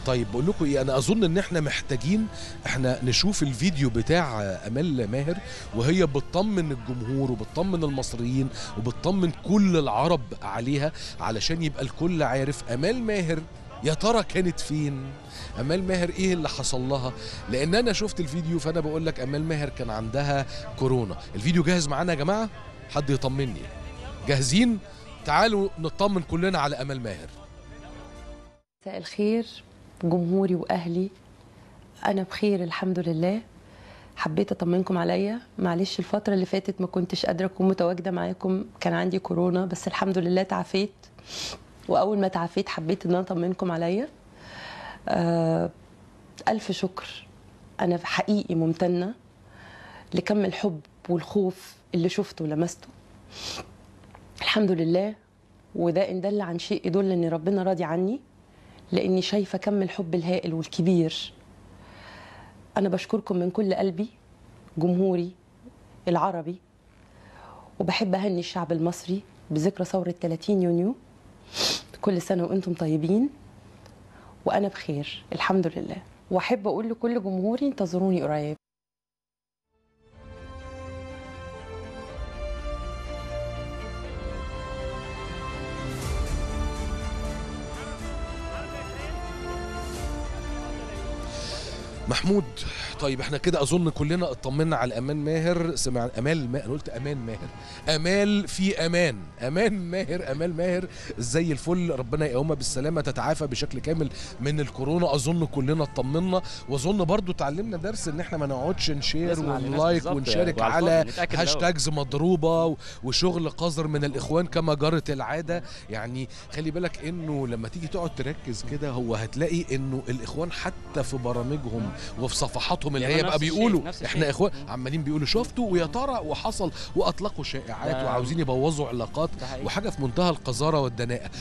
طيب بقول لكم ايه انا اظن ان احنا محتاجين احنا نشوف الفيديو بتاع امال ماهر وهي بتطمن الجمهور وبتطمن المصريين وبتطمن كل العرب عليها علشان يبقى الكل عارف امال ماهر يا ترى كانت فين امال ماهر ايه اللي حصل لها لان انا شفت الفيديو فانا بقول لك امال ماهر كان عندها كورونا الفيديو جاهز معانا يا جماعه حد يطمني جاهزين تعالوا نطمن كلنا على امال ماهر مساء الخير جمهوري واهلي انا بخير الحمد لله حبيت اطمنكم عليا معلش الفتره اللي فاتت ما كنتش قادره اكون متواجده معاكم كان عندي كورونا بس الحمد لله تعافيت واول ما تعافيت حبيت ان انا اطمنكم عليا آه الف شكر انا حقيقي ممتنه لكم الحب والخوف اللي شفته ولمسته الحمد لله وده ان دل عن شيء يدل ان ربنا راضي عني لاني شايفه كم الحب الهائل والكبير انا بشكركم من كل قلبي جمهوري العربي وبحب اهني الشعب المصري بذكرى ثوره 30 يونيو كل سنه وانتم طيبين وانا بخير الحمد لله واحب اقول لكل جمهوري انتظروني قريب محمود طيب احنا كده اظن كلنا اطمنا على امان ماهر سمع امال ما... انا قلت امان ماهر امال في امان امان ماهر امال ماهر زي الفل ربنا يقومها بالسلامه تتعافى بشكل كامل من الكورونا اظن كلنا اطمنا واظن برضو اتعلمنا درس ان احنا ما نقعدش نشير نسمع للناس ونلايك بالظبط ونشارك وعلى على الفاضي، نتأكد الأول. هاشتاجز مضروبه و- وشغل قذر من الاخوان كما جرت العاده يعني خلي بالك انه لما تيجي تقعد تركز كده هو هتلاقي انه الاخوان حتى في برامجهم وفي صفحاتهم اللي هي بيعملوا بقى نفس الشيء، بيقولوا نفس احنا الشيء. اخوان مم. عمالين بيقولوا شفتوا ويا ترى وحصل واطلقوا شائعات ده- وعاوزين يبوظوا علاقات ده حقيقي. وحاجه في منتهى القذاره والدناءه